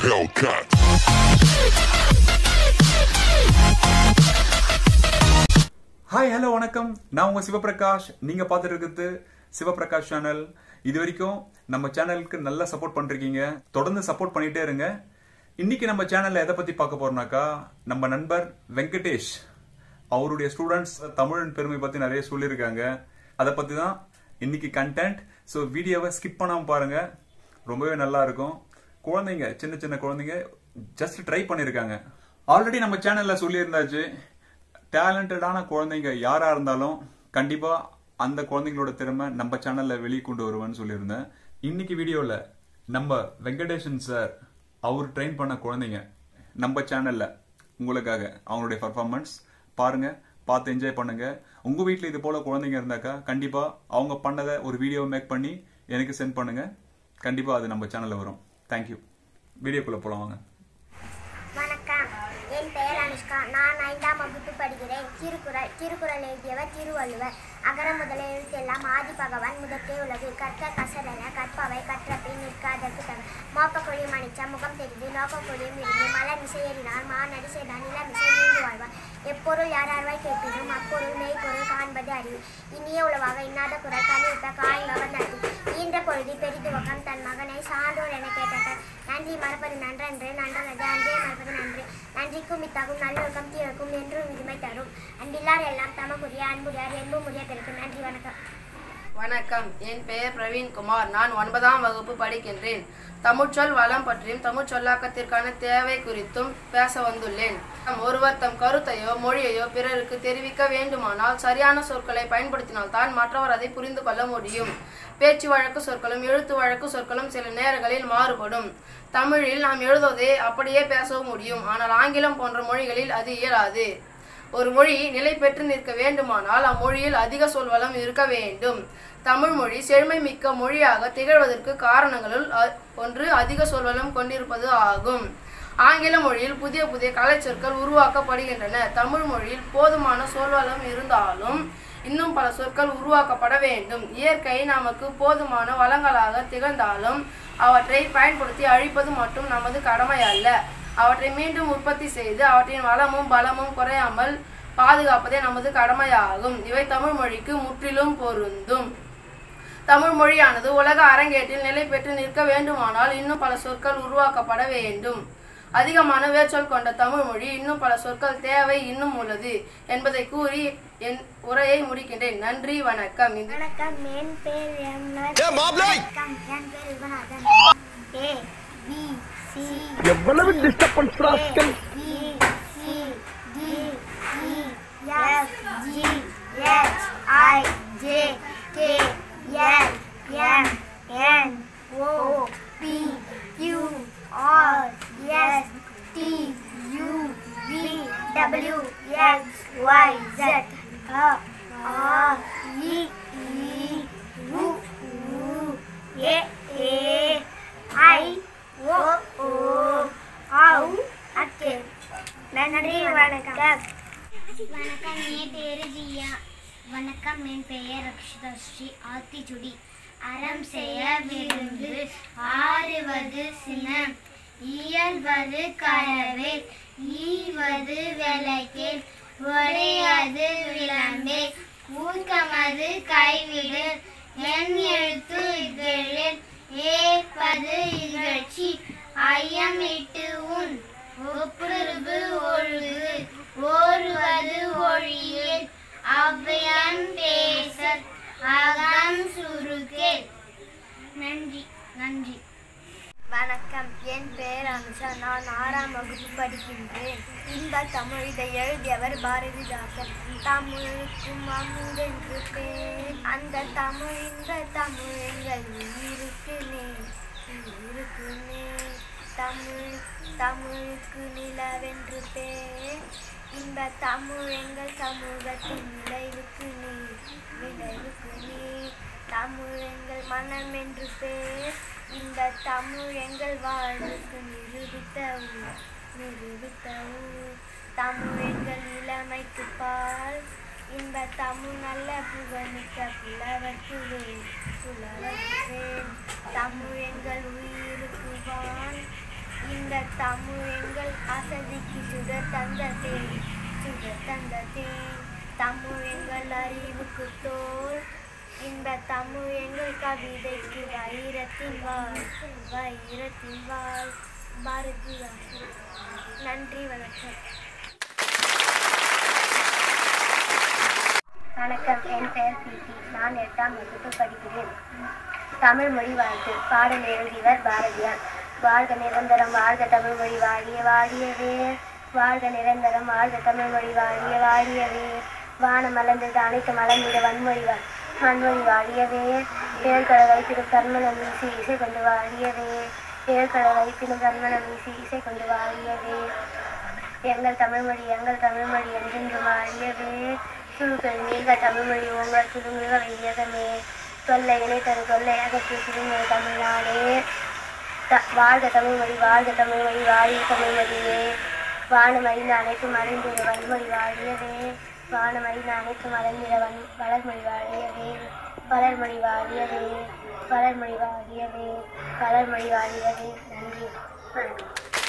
Hellcat. Hi hello வணக்கம் நான் உங்க சிவபிரகாஷ் நீங்க பார்த்துட்டு இருக்கிறது சிவபிரகாஷ் சேனல் இது வரைக்கும் நம்ம சேனலுக்கு நல்லா சப்போர்ட் பண்றீங்க தொடர்ந்து சப்போர்ட் பண்ணிட்டே இருங்க இன்னைக்கு நம்ம சேனல்ல எதை பத்தி பார்க்க போறோம்னாக்கா நம்ம நண்பர் வெங்கடேஷ் அவருடைய ஸ்டூடெண்ட்ஸ் தமிழின் பெருமை பத்தி நிறைய சொல்லியிருக்காங்க அதை பத்தி தான் இன்னைக்கு கண்டென்ட் ஸோ வீடியோவை ஸ்கிப் பண்ணாம பாருங்க ரொம்பவே நல்லா இருக்கும் குழந்தைங்க சின்ன சின்ன குழந்தைங்க ஜஸ்ட் ட்ரை பண்ணியிருக்காங்க ஆல்ரெடி நம்ம சேனல்ல சொல்லியிருந்தாச்சு டேலண்டடான குழந்தைங்க யாரா இருந்தாலும் கண்டிப்பா அந்த குழந்தைங்களோட திறமை நம்ம சேனல்ல வெளியே கொண்டு வருவேன்னு சொல்லியிருந்தேன் இன்னைக்கு வீடியோல நம்ம வெங்கடேஷன் சார் அவர் ட்ரெயின் பண்ண குழந்தைங்க நம்ம சேனல்ல உங்களுக்காக அவங்களுடைய பர்ஃபார்மன்ஸ் பாருங்க பார்த்து என்ஜாய் பண்ணுங்க உங்க வீட்ல இது போல குழந்தைங்க இருந்தாக்கா கண்டிப்பா அவங்க பண்ணதை ஒரு வீடியோ மேக் பண்ணி எனக்கு சென்ட் பண்ணுங்க கண்டிப்பா அது நம்ம சேனல்ல வரும் தேங்க்யூ வீடியோக்குள்ள போலாம் வாங்க வணக்கம் என் பெயர் அனுஷ்கா நான் ஐந்தாம் வகுப்பு படிக்கிறேன் திருக்குறள் திருக்குறள் எழுதியவர் திருவள்ளுவர் அகர முதல எழுத்தெல்லாம் ஆதி பகவான் முதற்றே உலகு கற்க கசடன கற்பவை கற்றபின் நிற்க அதற்கு தக மோப்பக்குழி மணிச்சா முகம் தெரிந்து நோக்கக்குழியும் இருந்து மலர் மிசையேறினார் மாநடி செய்தான் இளமிசை நீண்டு வாழ்வார் எப்பொருள் யார் யார்வாய் கேட்பினும் அப்பொருள் மெய்ப்பொருள் காண்பது அறிவு இனிய உளவாக இன்னாத குரல் கனிவிப்ப காய்ந்தவர் நட்டு ஈன்ற பொழுது பெரிதுவக்கம் தன் மகனை சான்றோர் என கேட்டார் நன்றி மறப்பது நன்றன்று நன்றல்லது அன்றே மறப்பது நன்று நன்றிக்கும் இத்தாகும் நல்லொழுக்கம் தீர்க்கும் என்றும் விதுமை தரும் அன்பில்லார் எல்லாம் தமக்குரிய அன்புடையார் என்புமுடைய பிறகு நன்றி வணக்கம் வணக்கம் என் பெயர் பிரவீன்குமார் நான் ஒன்பதாம் வகுப்பு படிக்கின்றேன் தமிழ்ச்சொல் வளம் பற்றியும் தமிழ் சொல்லாக்கத்திற்கான தேவை குறித்தும் பேச வந்துள்ளேன் நாம் ஒருவர் தம் கருத்தையோ மொழியையோ பிறருக்கு தெரிவிக்க வேண்டுமானால் சரியான சொற்களை பயன்படுத்தினால் தான் மற்றவர் அதை புரிந்து கொள்ள முடியும் பேச்சு வழக்கு சொற்களும் எழுத்து வழக்கு சொற்களும் சில நேரங்களில் மாறுபடும் தமிழில் நாம் எழுதுவதை அப்படியே பேசவும் முடியும் ஆனால் ஆங்கிலம் போன்ற மொழிகளில் அது இயலாது ஒரு மொழி நிலை பெற்று நிற்க வேண்டுமானால் அம்மொழியில் அதிக சொல்வளம் இருக்க வேண்டும் தமிழ் மொழி செழுமை மிக்க மொழியாக திகழ்வதற்கு காரணங்களுள் அ- ஒன்று அதிக சொல்வளம் கொண்டிருப்பது ஆகும் ஆங்கில மொழியில் புதிய புதிய கலைச்சொற்கள் உருவாக்கப்படுகின்றன தமிழ் மொழியில் போதுமான சொல்வளம் இருந்தாலும் இன்னும் பல சொற்கள் உருவாக்கப்பட வேண்டும் இயற்கை நமக்கு போதுமான வளங்களாக திகழ்ந்தாலும் அவற்றை பயன்படுத்தி அழிப்பது மட்டும் நமது கடமை அல்ல அவற்றை மீண்டும் உற்பத்தி செய்து அவற்றின் வளமும் பலமும் குறையாமல் பாதுகாப்பதே நமது கடமையாகும் இவை தமிழ் மொழிக்கு முற்றிலும் பொருந்தும் தமிழ் மொழியானது உலக அரங்கேற்றில் நிலை பெற்று நிற்க வேண்டுமானால் இன்னும் பல சொற்கள் உருவாக்கப்பட வேண்டும் அதிகமான வேர்ச்சொல் கொண்ட தமிழ் மொழி இன்னும் பல சொற்கள் தேவை இன்னும் உள்ளது என்பதை கூறி என் உரையை முடிக்கின்றேன் நன்றி வணக்கம் இது வணக்கம் என் பேர் எம்னர் ஏ மாப்ளை வணக்கம் என் பேர் யுவநாதன் ஏ பி சி எவ்வளவு disturbance rascal B C D E F G H I J K L M N O P Q R S T U V W X Y Z ஆர் இ இ உ உ ஏ ஏ ஐ ஓ ஓ ஆவ் அக்கே நன்றி வணக்கம் வணக்கம் என் பேரு ஜியா வணக்கம் என் பெயர் ரக்ஷிதா ஸ்ரீ ஆத்திச்சுடி அறம் செய்ய விருந்து ஆறுவது சினம் இயல்வது கரவே ஈவது விளக்கே ஒடையாது விளம்பே ஊக்கமது கைவிடு என் எழுத்து இதழில் ஏற்பது இகழ்ச்சி ஐயமிட்டு உன் ஒப்புரவு ஒழுகு ஓருவது ஒழியில் அவ்வியம் பேச அகம் சுருக்கே நன்றி நன்றி வணக்கம் என் பெயர் அனுஷா நான் ஆறாம் வகுப்பு படிக்கின்றேன் இந்த தமிழ் இதை எழுதியவர் பாரதிதாசன் தமிழுக்கும் அமுதென்று பேர் அந்த தமிழ் இந்த தமிழ் எங்கள் உயிருக்கு நேர் உயிருக்கு நேர் தமிழ் தமிழுக்கு நிலவென்று பேர் இந்த தமிழ் எங்கள் சமூகத்தின் விளைவுக்கு நீர் விளைவுக்கு நீர் தமிழ் எங்கள் மனம் என்று பேர் இந்த தமிழ் எங்கள் வாழ்வுக்கு நிரூபித்த ஊர் நிரூபித்த ஊர் தமிழ் எங்கள் இளமைக்கு பால் இந்த தமிழ் நல்ல புகழ்மிக்க புலவர்க்கு வேல் புலவர்க்கு வேல் தமிழ் எங்கள் உயிருக்கு வான் இந்த தமிழ் எங்கள் அசதிக்கு சுடர் தந்த தேன் சுடர் தந்த தேன் தமிழ் எங்கள் அறிவுக்கு தோல் இந்த தமிழ் எங்கள் கவிதைக்கு வைரத்தின் வாழ் வைரத்தின் வாழ் பாரதிதாசன் நன்றி வணக்கம் வணக்கம் என் பெயர் பிபி நான் எட்டாம் வகுப்பு படிக்கிறேன் தமிழ் மொழி வாழ்த்து பாடல் எழுதியவர் பாரதியார் வாழ்க நிரந்தரம் வாழ்க தமிழ் மொழி வாழிய வாழியவே வாழ்க நிரந்தரம் வாழ்க தமிழ் மொழி வாழிய வாழியவே வானம் மலர்ந்தது அனைத்து மலர்ந்திட வன்மொழி வா வன்மொழி வாழியவே ஏழ்கடை வைத்திடும் கர்மணம் வீசி இசை கொண்டு வாழியவே ஏழ்கடை வைத்திடும் கர்மணம் வீசி இசை கொண்டு வாழியவே எங்கள் தமிழ்மொழி எங்கள் தமிழ்மொழி என்றென்றும் வாழியவே சுருக்கள் நீங்க தமிழ்மொழி உங்கள் சுருங்குக வையகமே தொல்லை இணைத்தரு தொல்லை அகற்றி சுருங்குக தமிழ்நாடே த- வாழ்க தமிழ்மொழி வாழ்க தமிழ்மொழி வாழிய தமிழ்மொழியே வானம் அறிந்த அனைத்து மறைந்திட வன்மொழி வாழியவே வானம் அறிந்த அனைத்து மறைந்திட வன் வளர்மொழி வாழியவே வளர்மொழி வாழியவே வளர்மொழி வாழியவே வளர்மொழி வாழியவே நன்றி வணக்கம்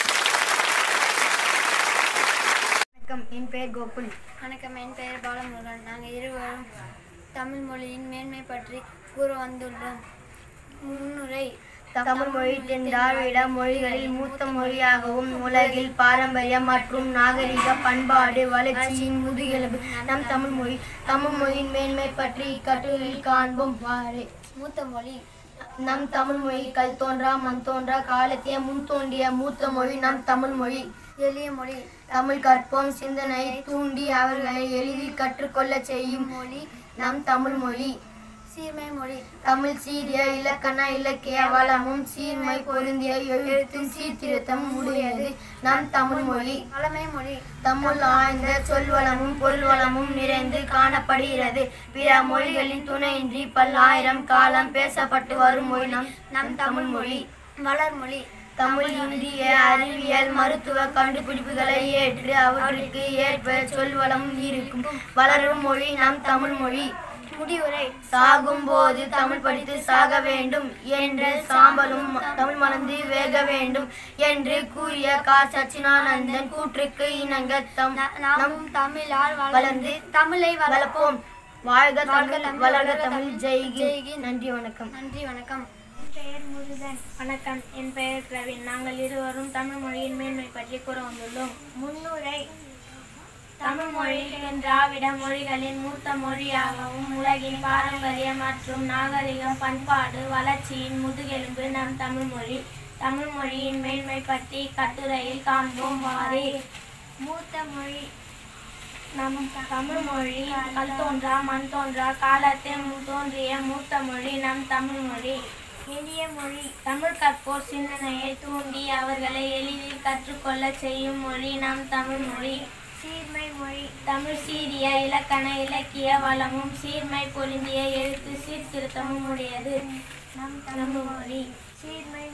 வணக்கம் என் பெயர் கோகுல் வணக்கம் என் பெயர் பாலமுருகன் நாங்கள் இருவரும் தமிழ் மொழியின் மேன்மை பற்றி கூற வந்துள்ளோம் முன்னுரை தமிழ் மொழி தென் திராவிட மொழிகளில் மூத்த மொழியாகவும் உலகில் பாரம்பரியம் மற்றும் நாகரிக பண்பாடு வளர்ச்சியின் முதுகெலும்பு நம் தமிழ் மொழி தமிழ் மொழியின் மேன்மை பற்றி இக்கட்டுரையில் காண்போம் வாரே மூத்த மொழி நம் தமிழ் மொழி கல் தோன்றா மண் தோன்றா காலத்திய முன் தோன்றிய மூத்த மொழி நம் தமிழ் மொழி எளிய மொழி தமிழ் கற்போம் சிந்தனையை தூண்டி அவர்களை எளிதில் கற்றுக்கொள்ள செய்யும் மொழி நம் தமிழ் மொழி சீர்மை மொழி தமிழ் சீரிய இலக்கண இலக்கிய வளமும் சீர்மை பொருந்திய எழுத்தும் சீர்திருத்தமும் உடையது நம் தமிழ் மொழி பழமை மொழி தமிழ் ஆழ்ந்த சொல்வளமும் பொருள்வளமும் நிறைந்து காணப்படுகிறது பிற மொழிகளின் துணையின்றி பல்லாயிரம் காலம் பேசப்பட்டு வரும் மொழி நம் நம் தமிழ் மொழி வளர்மொழி தமிழ் இந்திய அறிவியல் மருத்துவ கண்டுபிடிப்புகளை ஏற்று அவற்றுக்கு ஏற்ப சொல்வளமும் இருக்கும் வளரும் மொழி நம் தமிழ் மொழி முடிவுரை சாகும் போது தமிழ் படித்து சாக வேண்டும் என்ற சாம்பலும் தமிழ் மணந்து வேக வேண்டும் என்று கூறிய கா சச்சினானந்தன் கூற்றுக்கு இணங்க தம் நம் தமிழால் வளர்ந்து தமிழை வளர்ப்போம் வாழ்க தமிழ் வளர்க தமிழ் ஜெய்கி நன்றி வணக்கம் நன்றி வணக்கம் பெயர் முருகன் வணக்கம் என் பெயர் பிரவீன் நாங்கள் இருவரும் தமிழ் மொழியின் மேன்மை பற்றி கூற வந்துள்ளோம் முன்னுரை தமிழ் மொழி திராவிட மொழிகளின் மூத்த மொழியாகவும் உலகின் பாரம்பரிய மற்றும் நாகரிகம் பண்பாடு வளர்ச்சியின் முதுகெலும்பு நம் தமிழ் மொழி தமிழ் மொழியின் மேன்மை பற்றி கட்டுரையில் காண்போம் வாரே மூத்த மொழி நம் தமிழ் மொழி கல் தோன்றா மண் தோன்றா காலத்தில் முன் தோன்றிய மூத்த மொழி நம் தமிழ் மொழி எளிய மொழி தமிழ் கற்போர் சிந்தனையை தூண்டி அவர்களை எளிதில் கற்றுக்கொள்ள செய்யும் மொழி நம் தமிழ் மொழி சீர்மை மொழி தமிழ் சீரிய இலக்கண இலக்கிய வளமும் சீர்மை பொருந்திய எழுத்து சீர்திருத்தமும் உடையது நம் தமிழ் மொழி சீர்மை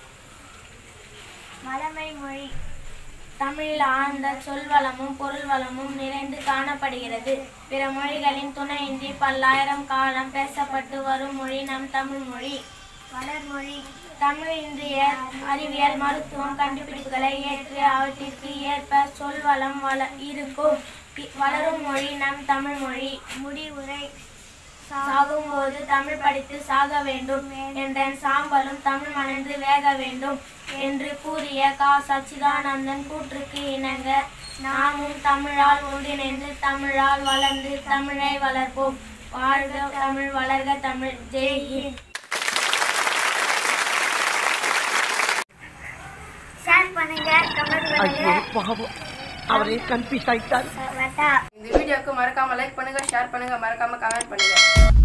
வளமை மொழி தமிழில் ஆழ்ந்த சொல்வளமும் பொருள் வளமும் நிறைந்து காணப்படுகிறது பிற மொழிகளின் துணையின்றி பல்லாயிரம் காலம் பேசப்பட்டு வரும் மொழி நம் தமிழ் மொழி வளர்மொழி தமிழ் இன்றைய அறிவியல் மருத்துவம் கண்டுபிடிப்புகளை ஏற்று அவற்றிற்கு ஏற்ப சொல்வளம் வள இருக்கும் இ- வளரும் மொழி நம் தமிழ் மொழி முடிவுரை சாகும்போது தமிழ் படித்து சாக வேண்டும் என்ற சாம்பலும் தமிழ் மணந்து வேக வேண்டும் என்று கூறிய கா சச்சிதானந்தன் கூற்றுக்கு இணங்க நாமும் தமிழால் ஒன்றிணைந்து தமிழால் வளர்ந்து தமிழை வளர்ப்போம் வாழ்க தமிழ் வளர்க தமிழ் ஜெய் ஹிந்த் ஷேர் பண்ணுங்க கமெண்ட் ஐயோ பண்ணுங்க பாவம் அவரே கன்ஃபியூஸ் ஆயிட்டார் வட்டா இந்த வீடியோக்கு மறக்காம லைக் பண்ணுங்க ஷேர் பண்ணுங்க மறக்காம கமெண்ட் பண்ணுங்க